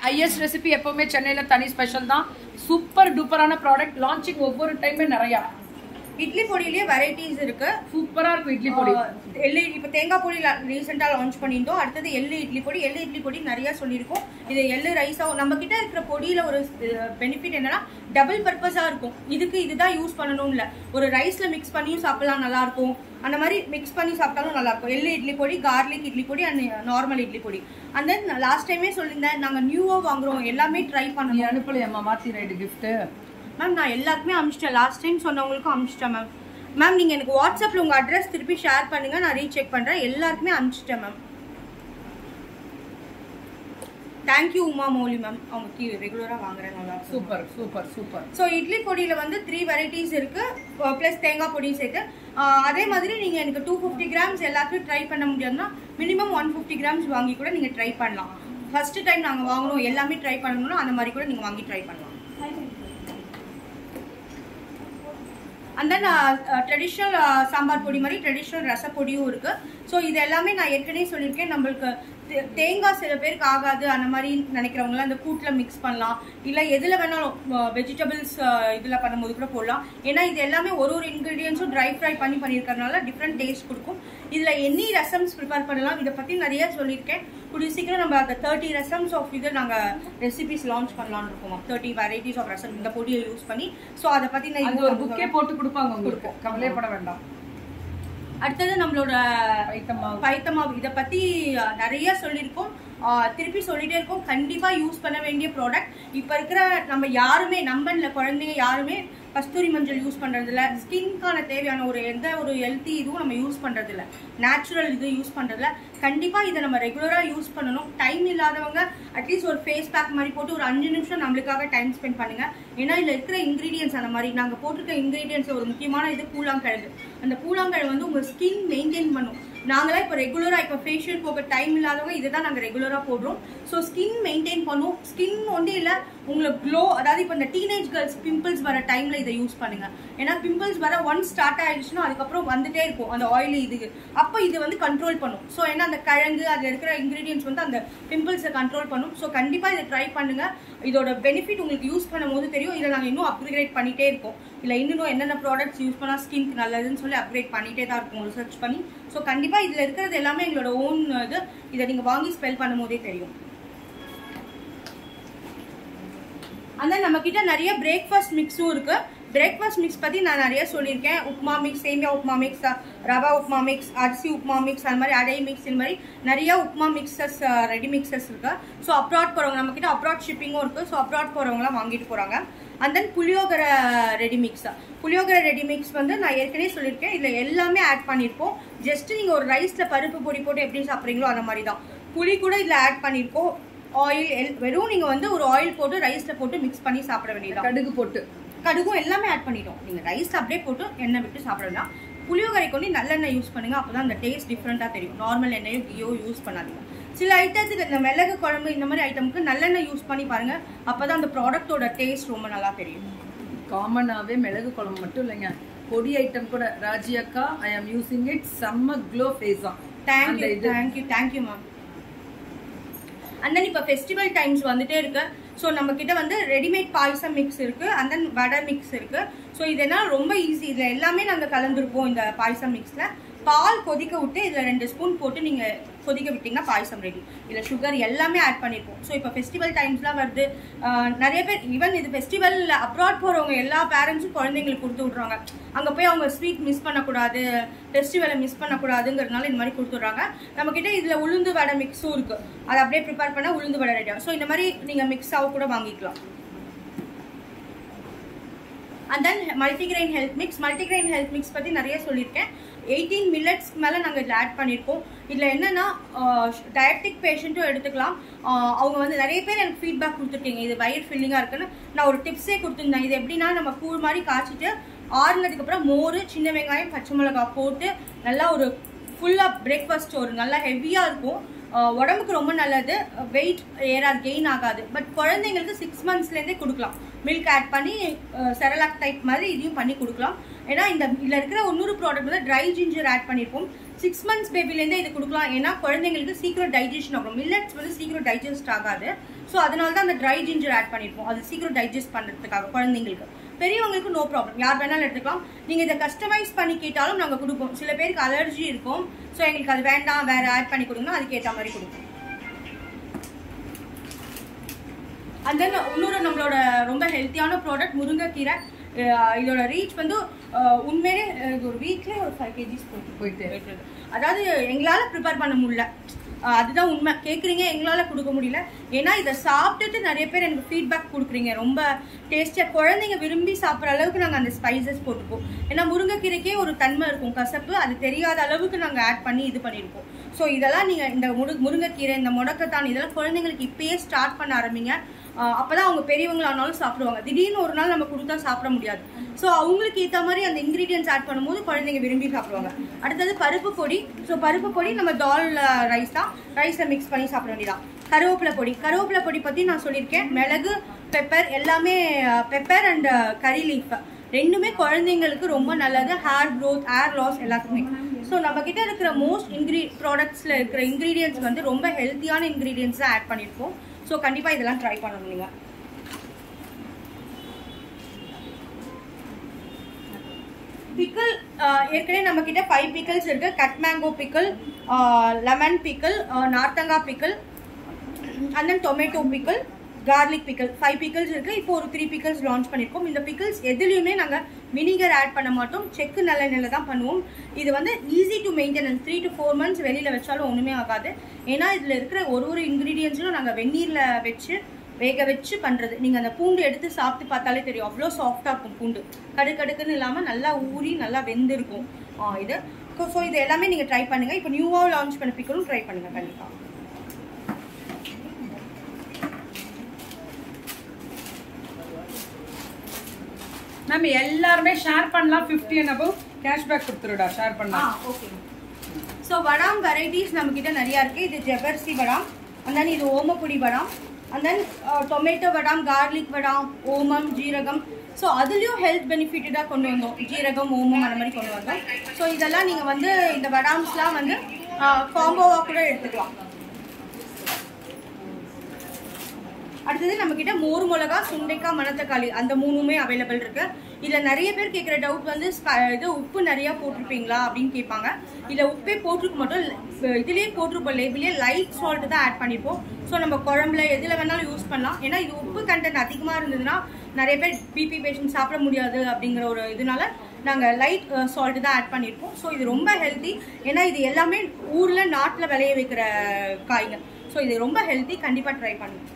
IS recipe எப்பவுமே சென்னையில தனி ஸ்பெஷல் தான் சூப்பர் டூப்பரான ப்ராடக்ட் லான்ச்சிங் ஒவ்வொரு டைமே நிறையா இட்லி பொடியிலேயே வெரைட்டிஸ் இருக்கு சூப்பரா இருக்கும் இட்லி பொடி ஆஹ் எள்ளு இப்போ தேங்காய் பொடி ரீசெண்டாக லான்ச் பண்ணியிருந்தோம் அடுத்தது எள்ளு இட்லி பொடி எள்ளு இட்லி பொடி நிறைய சொல்லியிருக்கோம் இது எள்ளு ரைஸாகவும் நம்ம கிட்ட இருக்கிற பொடியில ஒரு பெனிஃபிட் என்னன்னா டபுள் பர்பஸாக இருக்கும் இதுக்கு இதுதான் யூஸ் பண்ணணும் இல்லை ஒரு ரைஸ்ல மிக்ஸ் பண்ணியும் சாப்பிடலாம் நல்லா இருக்கும் அந்த மாதிரி மிக்ஸ் பண்ணி சாப்பிட்டாலும் நல்லா இருக்கும் எள்ளு இட்லி பொடி கார்லிக் இட்லி பொடி அண்ட் நார்மல் இட்லி பொடி அண்ட் தென் லாஸ்ட் டைமே சொல்லியிருந்தேன் நாங்கள் நியூவாக வாங்குறோம் எல்லாமே ட்ரை நீ பண்ணணும் அனுப்பலையம்மா மாத்தி ரைடு கிஃப்ட் மேம் நான் எல்லாருக்குமே அனுப்பிச்சிட்டேன் லாஸ்ட் டைம் சொன்னவங்களுக்கும் அனுப்பிச்சிட்டேன் மேம் மேம் நீங்கள் எனக்கு வாட்ஸ்அப்பில் உங்கள் அட்ரஸ் திருப்பி ஷேர் பண்ணுங்க நான் ரீசெக் பண்ணுறேன் எல்லாருக்குமே அனுப்பிச்சிட்டேன் ma'am thank you Uma Mouli ma'am அவங்க கீ ரெகுலராக வாங்குறேன் நல்லா super super super so idli பொடியில் வந்து த்ரீ வெரைட்டிஸ் இருக்கு ப்ளஸ் தேங்காய் பொடி சேர்த்து ஆஹ் அதே மாதிரி நீங்கள் எனக்கு டூ ஃபிஃப்டி கிராம்ஸ் எல்லாத்தையும் ட்ரை பண்ண முடியாதுன்னா மினிமம் ஒன் ஃபிஃப்டி கிராம்ஸ் வாங்கி கூட நீங்கள் ட்ரை பண்ணலாம் ஃபர்ஸ்ட் டைம் நாங்கள் வாங்கணும் எல்லாமே ட்ரை பண்ணணும்னா அந்த மாதிரி கூட நீங்கள் வாங்கி ட்ரை பண்ணலாம் அண்ட் தென் ட்ரெடிஷ்னல் சாம்பார் பொடி மாதிரி ட்ரெடிஷ்னல் ரசப்பொடியும் இருக்கு ஸோ இது எல்லாமே நான் ஏற்கனவே சொல்லியிருக்கேன் நம்மளுக்கு தே- தேங்காய் சில பேருக்கு ஆகாது அந்த மாதிரி நினைக்கிறவங்களாம் அந்த கூட்டில் மிக்ஸ் பண்ணலாம் இல்லை எதில் வேணாலும் வெஜிடபிள்ஸ் இதில் பண்ணும்போது கூட போடலாம் ஏன்னா இது எல்லாமே ஒரு ஒரு இன்க்ரீடியன்ஸும் ட்ரை ஃப்ரை பண்ணி பண்ணியிருக்கறனால டிஃப்ரெண்ட் டேஸ்ட் கொடுக்கும் இதில் எனி ரசம்ஸ் ப்ரிப்பேர் பண்ணலாம் இதை பற்றி நிறைய சொல்லியிருக்கேன் கூடிய சீக்கிரம் நம்ம அந்த தேர்ட்டி ரசம்ஸ் ஆஃப் இது நாங்கள் ரெசிபிஸ் லான்ச் பண்ணலாம்னு இருக்கோம் தேர்ட்டி வெரைட்டிஸ் ஆஃப் ரசம் இந்த பொடியை யூஸ் பண்ணி ஸோ அதை பற்றி நான் அது இன்னும் ஒரு புக்கே போட்டு கொடுப்பாங்க உங்களுக்கு கவலையப்பட வேண்டாம் அடுத்தது நம்மளோட பைத்தமாவு. பைத்தமாவு இதை பத்தி அஹ், நிறைய சொல்லியிருக்கோம் அஹ், திருப்பி சொல்லிட்டே இருக்கோம் கண்டிப்பா யூஸ் பண்ண வேண்டிய ப்ராடக்ட் இப்ப இருக்கிற நம்ம யாருமே நம்பன்ல குழந்தைங்க யாருமே கஸ்தூரி மஞ்சள் யூஸ் பண்றது இல்ல ஸ்கின்கான தேவையான ஒரு எந்த ஒரு ஹெல்த்தி இதுவும் நம்ம யூஸ் பண்றது இல்ல நேச்சுரல் இது யூஸ் பண்றது இல்ல கண்டிப்பா இதை நம்ம ரெகுலரா யூஸ் பண்ணணும் டைம் இல்லாதவங்க அட்லீஸ்ட் ஒரு ஃபேஸ் பேக் மாதிரி போட்டு ஒரு அஞ்சு நிமிஷம் நம்மளுக்காக டைம் ஸ்பெண்ட் பண்ணுங்க ஏன்னா இதுல இருக்கிற இன்கிரீடியன்ஸ் அந்த மாதிரி நாங்க போட்டிருக்க இன்கிரீடியன்ஸ் ஒரு முக்கியமான இது பூலாங்கிழங்கு அந்த பூலாங்கிழங்கு வந்து உங்க ஸ்கின் மெயின்டைன் பண்ணும் நாங்களாம் இப்போ ரெகுலரா இப்போ ஃபேஷியல் போக டைம் இல்லாதவங்க இதை தான் நாங்கள் ரெகுலரா போடுறோம் ஸோ ஸ்கின் மெயின்டைன் பண்ணும் ஸ்கின் ஒன்றே இல்லை உங்களுக்கு க்ளோ அதாவது இப்போ இந்த டீனேஜ் கேர்ள்ஸ் பிம்பிள்ஸ் வர டைம்ல இதை யூஸ் பண்ணுங்க ஏன்னா பிம்பிள்ஸ் வர ஒன் ஸ்டார்ட் ஆயிடுச்சுன்னா அதுக்கப்புறம் வந்துட்டே இருக்கும் அந்த ஆயிலி இதுக்கு அப்போ இது வந்து கண்ட்ரோல் பண்ணும் ஸோ ஏன்னா அந்த கிழங்கு அதில் இருக்கிற இன்கிரீடியன்ஸ் வந்து அந்த பிம்பிள்ஸை கண்ட்ரோல் பண்ணும் ஸோ கண்டிப்பாக இதை ட்ரை பண்ணுங்க இதோட பெனிஃபிட் உங்களுக்கு யூஸ் பண்ணும்போது தெரியும் இதை நாங்கள் இன்னும் அப்கிரேட் பண்ணிட்டே இருக்கோம் இல்லை இன்னும் என்னென்ன ப்ராடக்ட்ஸ் யூஸ் பண்ணால் ஸ்கின்க்கு நல்லதுன்னு சொல்லி அப்கிரேட் பண்ணிட்டே தான் இருக்கும் ரிசர்ச் பண்ணி ஸோ கண்டிப்பாக இதில் இருக்கிறது எல்லாமே எங்களோட ஓன் இது இதை நீங்கள் வாங்கி ஸ்பெல் பண்ணும்போதே தெரியும் அந்த நம்ம கிட்ட நிறைய பிரேக்ஃபாஸ்ட் மிக்ஸும் இருக்கு பிரேக்ஃபாஸ்ட் மிக்ஸ் பத்தி நான் நிறைய சொல்லியிருக்கேன் upma mix semiya upma mix rava upma mix அரிசி உப்மா மிக்ஸ் அந்த மாதிரி அடை மிக்ஸ் இந்த மாதிரி நிறைய உப்மா மிக்சஸ் ரெடி மிக்சஸ் இருக்கு ஸோ அப்ராட் போறவங்க நம்ம கிட்ட அப்ராட் ஷிப்பிங்கும் இருக்கு ஸோ அப்ராட் போறவங்கலாம் வாங்கிட்டு போறாங்க and then puliyogare ready mix puliyogare ready mix வந்து நான் ஏற்கனவே சொல்லியிருக்கேன் இதுல எல்லாமே ஆட் பண்ணியிருப்போம் ஜஸ்ட் நீங்க ஒரு ரைஸ்ல பருப்பு பொடி போட்டு எப்படி சாப்பிட்றீங்களோ அந்த மாதிரி தான் புளி கூட இதுல ஆட் பண்ணியிருக்கோம் ஆயில் வெறும் நீங்க வந்து ஒரு ஆயில் போட்டு ரைஸ்ல போட்டு மிக்ஸ் பண்ணி சாப்பிட வேண்டியது கடுகு போட்டு கடுகும் எல்லாமே ஆட் பண்ணிட்டோம் நீங்க ரைஸ் அப்படியே போட்டு எண்ணெய் விட்டு சாப்பிடலாம் புளியோகரை கொண்டு நல்லெண்ணெய் யூஸ் பண்ணுங்க அப்பதான் அந்த டேஸ்ட் டிஃப்ரெண்டா தெரியும் நார்மல் எண்ணெயோ கீயோ யூஸ் பண்ணாதீங்க சில ஐட்டத்துக்கு இந்த மிளகு குழம்பு இந்த மாதிரி ஐட்டமுக்கு நல்லெண்ணெய் யூஸ் பண்ணி பாருங்க அப்பதான் அந்த ப்ராடக்ட்டோட டேஸ்ட் ரொம்ப நல்லா தெரியும் காமனாவே மிளகு குழம்பு மட்டும் இல்லைங்க பொடி ஐட்டம் கூட ராஜி அக்கா ஐ ஆம் யூசிங் இட் செம்ம க்ளோ ஃபேஸா thank you thank you thank you ma'am and then இப்போ ஃபெஸ்டிவல் டைம்ஸ் வந்துட்டே இருக்கு ஸோ நம்ம கிட்ட வந்து ரெடிமேட் பாயசம் மிக்ஸ் இருக்கு அண்ட் தென் வடை மிக்ஸ் இருக்கு ஸோ இது என்ன ரொம்ப ஈஸி இதில் எல்லாமே நாங்கள் கலந்துருப்போம் இந்த பாயசம் மிக்ஸில் பால் கொதிக்க விட்டு இதில் ரெண்டு ஸ்பூன் போட்டு நீங்கள் கொதிக்க விட்டீங்கன்னா பாயசம் ரெடி இதில் சுகர் எல்லாமே ஆட் பண்ணியிருப்போம் ஸோ இப்போ ஃபெஸ்டிவல் டைம்ஸ்லாம் வருது ஆஹ் நிறைய பேர் ஈவன் இது ஃபெஸ்டிவல் அப்ராட் போகிறவங்க எல்லா பேரண்ட்ஸும் குழந்தைங்களுக்கு கொடுத்து விட்றாங்க அங்கே போய் அவங்க ஸ்வீட் மிஸ் பண்ணக்கூடாது ஃபெஸ்டிவலை மிஸ் பண்ணக்கூடாதுங்கிறதுனால இந்த மாதிரி கொடுத்துட்றாங்க நம்மக்கிட்ட இதில் உளுந்து வடை மிக்ஸும் இருக்குது அதை அப்படியே ப்ரிப்பேர் பண்ணால் உளுந்து வடை ரெடியாக ஸோ இந்த மாதிரி நீங்கள் மிக்ஸாக கூட வாங்கிக்கலாம் and then multigrain health mix multigrain health mix பற்றி நிறைய சொல்லியிருக்கேன் எயிட்டீன் மில்லட்ஸ்க்கு மேலே நாங்கள் இதில் ஆட் பண்ணியிருக்கோம் இதில் என்னென்னா டயபெட்டிக் பேஷண்ட்டும் எடுத்துக்கலாம் ஆஹ் அவங்க வந்து நிறைய பேர் எனக்கு ஃபீட்பேக் கொடுத்துருக்கீங்க இது வயிறு ஃபில்லிங்காக இருக்குன்னு நான் ஒரு டிப்ஸே கொடுத்துருந்தேன் இது எப்படின்னா நம்ம கூழ் மாதிரி காய்ச்சிட்டு ஆறுனதுக்கப்புறம் மோர் சின்ன வெங்காயம் பச்சை மிளகாய் போட்டு நல்லா ஒரு ஃபுல்லாக பிரேக்ஃபாஸ்ட் ஒரு நல்லா ஹெவியாக இருக்கும் ஆஹ் உடம்புக்கு ரொம்ப நல்லது வெயிட் ஏறாது கெயின் ஆகாது பட் குழந்தைங்களுக்கு சிக்ஸ் மந்த்ஸ்லேருந்தே கொடுக்கலாம் மில்க் ஆட் பண்ணி செரலாக் டைப் மாதிரி இதையும் பண்ணி கொடுக்கலாம் ஏன்னா இந்த இதில் இருக்கிற இன்னொரு ப்ராடக்ட் வந்து ட்ரை ஜிஞ்சர் ஆட் பண்ணியிருப்போம் சிக்ஸ் மந்த்ஸ் பேபிலேருந்தே இது கொடுக்கலாம் ஏன்னா குழந்தைங்களுக்கு சீக்கிரம் டைஜஷன் ஆகும் மில்லட்ஸ் வந்து சீக்கிரம் டைஜஸ்ட் ஆகாது ஸோ அதனால தான் அந்த ட்ரை ஜிஞ்சர் ஆட் பண்ணியிருப்போம் அது சீக்கிரம் டைஜஸ்ட் பண்ணுறதுக்காக குழந்தைங்களுக்கு பெரியவங்களுக்கு நோ ப்ராப்ளம் யார் வேணாலும் எடுத்துக்கலாம் நீங்கள் இதை கஸ்டமைஸ் பண்ணி கேட்டாலும் நாங்கள் கொடுப்போம் சில பேருக்கு அலர்ஜி இருக்கும் ஸோ எங்களுக்கு அது வேண்டாம் வேற ஆட் பண்ணி கொடுங்கன்னா அதுக்கு ஏற்ற மாதிரி கொடுப்போம் அண்ட் தென் இன்னொரு நம்மளோட ரொம்ப ஹெல்த்தியான ப்ராடக்ட் முருங்கைக்கீரை அஹ் இதோட ரீச் வந்து அஹ் உண்மையிலே அஹ் இது ஒரு வீக்லேயே ஒரு ஃபைவ் கேஜிஸ் போயிட்டு போயிட்டு அதாவது எங்களால் ப்ரிப்பேர் பண்ண முடியல அஹ் அதுதான் உண்மை கேட்குறீங்க எங்களால் கொடுக்க முடியல ஏன்னா இதை சாப்பிட்டுட்டு நிறைய பேர் எனக்கு ஃபீட்பேக் கொடுக்குறீங்க ரொம்ப டேஸ்டியாக குழந்தைங்க விரும்பி சாப்பிட்ற அளவுக்கு நாங்கள் அந்த ஸ்பைசஸ் போட்டுப்போம் ஏன்னா முருங்கைக்கீரைக்கே ஒரு தன்மை இருக்கும் கசப்பு அது தெரியாத அளவுக்கு நாங்கள் ஆட் பண்ணி இது பண்ணியிருக்கோம் ஸோ இதெல்லாம் நீங்கள் இந்த முரு முருங்கைக்கீரை இந்த முடக்கத்தான் இதெல்லாம் குழந்தைங்களுக்கு இப்பயே ஸ்டார்ட் பண்ண ஆரம்பிங்க ஆஹ் அப்பதான் அவங்க பெரியவங்களானாலும் சாப்பிடுவாங்க திடீர்னு ஒரு நாள் நம்ம கொடுத்தா சாப்பிட முடியாது ஸோ அவங்களுக்கு ஏற்ற மாதிரி அந்த இன்கிரீடியன்ஸ் ஆட் பண்ணும்போது குழந்தைங்க விரும்பி சாப்பிடுவாங்க அடுத்தது பருப்பு பொடி ஸோ பருப்பு பொடி நம்ம டால் ரைஸ் தான் ரைஸை மிக்ஸ் பண்ணி சாப்பிட வேண்டியதான் கருவேப்பிலை பொடி கருவேப்பிலை பொடி பற்றி நான் சொல்லியிருக்கேன் மிளகு பெப்பர் எல்லாமே பெப்பர் அண்ட் கறி லீஃப் ரெண்டுமே குழந்தைங்களுக்கு ரொம்ப நல்லது ஹேர் க்ரோத் ஹேர் லாஸ் எல்லாத்துக்குமே ஸோ நம்ம கிட்ட இருக்கிற மோஸ்ட் இன்க்ரீ ப்ராடக்ட்ஸில் இருக்கிற இன்க்ரீடியன்ஸ் வந்து ரொம்ப ஹெல்த்தியான இன்க்ரீடியன்ஸ் தான் ஆட் பண்ணியிருக்கோம் ஸோ கண்டிப்பாக இதெல்லாம் ட்ரை பண்ணணும் நீங்கள் பிக்கிள் ஏற்கனவே நம்ம கிட்ட ஃபைவ் பிக்கிள்ஸ் இருக்கு cut mango pickle lemon pickle நார்த்தங்காய் pickle and then tomato pickle garlic pickle five pickles இருக்கு இப்போ ஒரு த்ரீ பிக்கிள்ஸ் லான்ச் பண்ணியிருக்கோம் இந்த பிக்கிள்ஸ் எதுலையுமே நாங்கள் வினிகர் ஆட் பண்ண மாட்டோம் செக்கு நல்லெண்ணெயில் தான் பண்ணுவோம் இது வந்து easy to maintenance three to four months வெளியில் வச்சாலும் ஒன்றுமே ஆகாது ஏன்னா இதில் இருக்கிற ஒரு ஒரு இன்க்ரீடியன்ஸும் நாங்கள் வெந்நீரில் வச்சு வேக வச்சு பண்ணுறது நீங்கள் அந்த பூண்டு எடுத்து சாப்பிட்டு பார்த்தாலே தெரியும் அவ்வளோ சாஃப்டாக இருக்கும் பூண்டு கடுக்கடுக்குன்னு இல்லாமல் நல்லா ஊறி நல்லா வெந்திருக்கும் ஆ, இது ஸோ இது எல்லாமே நீங்கள் ட்ரை பண்ணுங்கள் இப்போ நியூவாக லான்ச் பண்ண பிக்கலும் ட்ரை பண்ணுங்கள் கண்டிப்பாக நம்ம எல்லாருமே ஷேர் பண்ணலாம் ஃபிஃப்டி அண்ட் அபவ் கேஷ்பேக் கொடுத்துருடா ஷேர் ஆ பண்ணலாம் ஓகே ஸோ வடாம் வெரைட்டிஸ் நம்ம கிட்ட நிறையா இருக்கு இது ஜெபர்சி வடாம் and then இது ஓமப்பொடி வடாம் and then டொமேட்டோ வடாம் கார்லிக் வடாம் ஓமம் ஜீரகம் ஸோ அதுலேயும் ஹெல்த் பெனிஃபிட்டடாக கொண்டு வந்தோம் ஜீரகம் ஓமம் அந்த மாதிரி கொண்டு வந்தோம் ஸோ இதெல்லாம் நீங்கள் வந்து இந்த வடாம்ஸ்லாம் வந்து காம்போவாக கூட எடுத்துக்கலாம் அடுத்தது நம்ம கிட்ட மோர் மிளகா சுண்டைக்காய் மணத்தக்காளி அந்த மூணுமே அவைலபிள் இருக்கு இதுல நிறைய பேர் கேட்குற டவுட் வந்து ஸ்ப- இது உப்பு நிறைய போட்டிருப்பீங்களா அப்படின்னு கேட்பாங்க இதுல உப்பே போட்டிருக்க மட்டும் இதுலயே போட்டிருப்போம் லேபிளே லைட் சால்ட் தான் ஆட் பண்ணிப்போம் ஸோ நம்ம குழம்புல எதுல வேணாலும் யூஸ் பண்ணலாம் ஏன்னா இது உப்பு கண்டென்ட் அதிகமா இருந்ததுன்னா நிறைய பேர் பிபி பேஷண்ட் சாப்பிட முடியாது அப்படிங்கிற ஒரு இதனால நாங்கள் லைட் சால்ட் தான் ஆட் பண்ணியிருப்போம் ஸோ இது ரொம்ப ஹெல்த்தி ஏன்னா இது எல்லாமே ஊரில் நாட்டில் விளைய வைக்கிற காய்ங்க ஸோ இது ரொம்ப ஹெல்த்தி கண்டிப்பாக ட்ரை பண்ணுங்க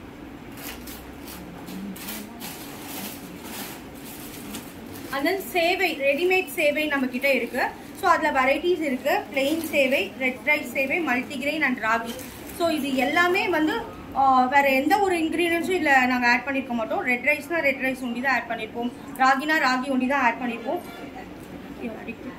and then சேவை ரெடிமேட் சேவை நம்ம கிட்ட இருக்கு ஸோ அதில் வெரைட்டிஸ் இருக்கு பிளெயின் சேவை ரெட் ரைஸ் சேவை மல்டிகிரெயின் அண்ட் ராகி ஸோ இது எல்லாமே வந்து ஆஹ், வேற எந்த ஒரு இன்க்ரீடியன்ஸும் இதில் நாங்கள் ஆட் பண்ணியிருக்க மாட்டோம் ரெட் ரைஸ்னா ரெட் ரைஸ் ஒண்டி தான் ஆட் பண்ணியிருப்போம் ராகினா ராகி ஒண்டி தான் ஆட் பண்ணியிருப்போம்